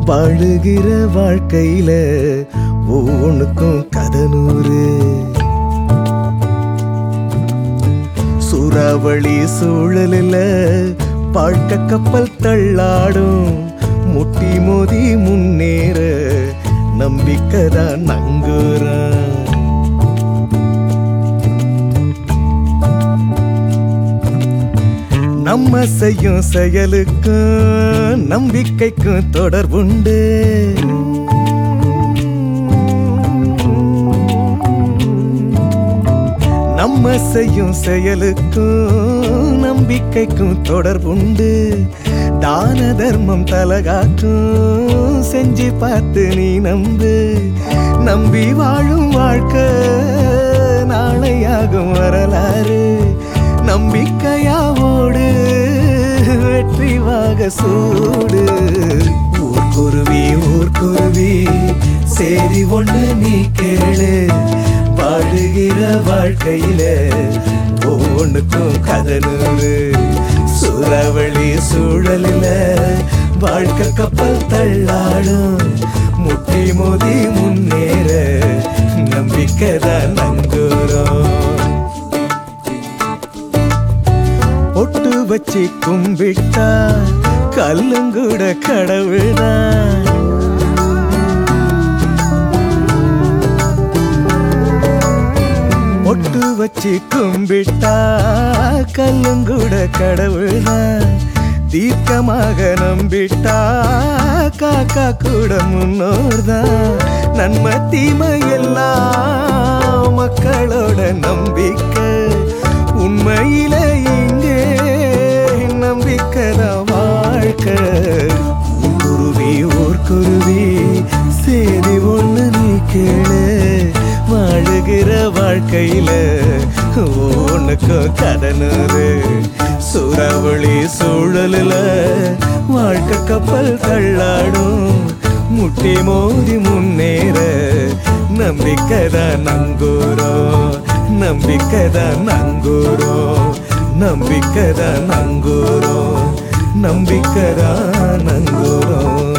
வாழுகிற வாழ்க்கையில ஒவ்வொன்றுக்கும் கதனூறு சூறாவளி சூழலில் வாழ்க்கை கப்பல் தள்ளாடும் முட்டி மோதி முன்னேற நம்பிக்கை தான் நங்குறான் நம்ம செய்யும் செயலுக்கும் நம்பிக்கைக்கும் தொடர்புண்டு நம்ம செய்யும் செயலுக்கும் நம்பிக்கைக்கும் தொடர்புண்டு தான தர்மம் தலகாக்கும் செஞ்சு பார்த்து நீ நம்பு நம்பி வாழும் வாழ்க்கை நாளையாகும் வரலாறு நம்பிக்கையாவோடு வெற்றி வாக சூடு ஊர்க்குருவி ஊர்க்குருவி சேரி ஒண்ணு நீ கேளு வாழுகிற வாழ்க்கையில ஒவ்வொன்றுக்கும் கதனூறு சூறாவளி சூழலில வாழ்க்கை கப்பல் தள்ளாடும் முட்டி மோதி முன்னேற நம்பிக்கை தான் நங்கூரம் பொட்டு வச்சு கும்பிட்டா கல்லுங்கூட கடவுள்தான் பொட்டு வச்சு கும்பிட்டா கல்லுங்கூட கடவுள்தான் தீர்க்கமாக நம்பிட்டா காக்கா கூட முன்னோர்தான் நன்மை தீமை எல்லாம் மக்களோட நம்பிக்கை உண்மையில இங்கே நம்பிக்கைதான் வாழ்க்கை குருவி ஓர் குருவி சேதி ஒண்ணு நீ கேளு வாழுகிற வாழ்க்கையில உனக்கும் கடனூறு சூறாவளி சூழலுல வாழ்க்கை கப்பல் தள்ளாடும் முட்டி மோதி முன்னேற நம்பிக்கைதான் நங்கூரம் நம்பிக்கைதான் நங்கூரம் நம்பிக்கைதான் நங்கூரம் நம்பிக்கைதான் நங்கூரம்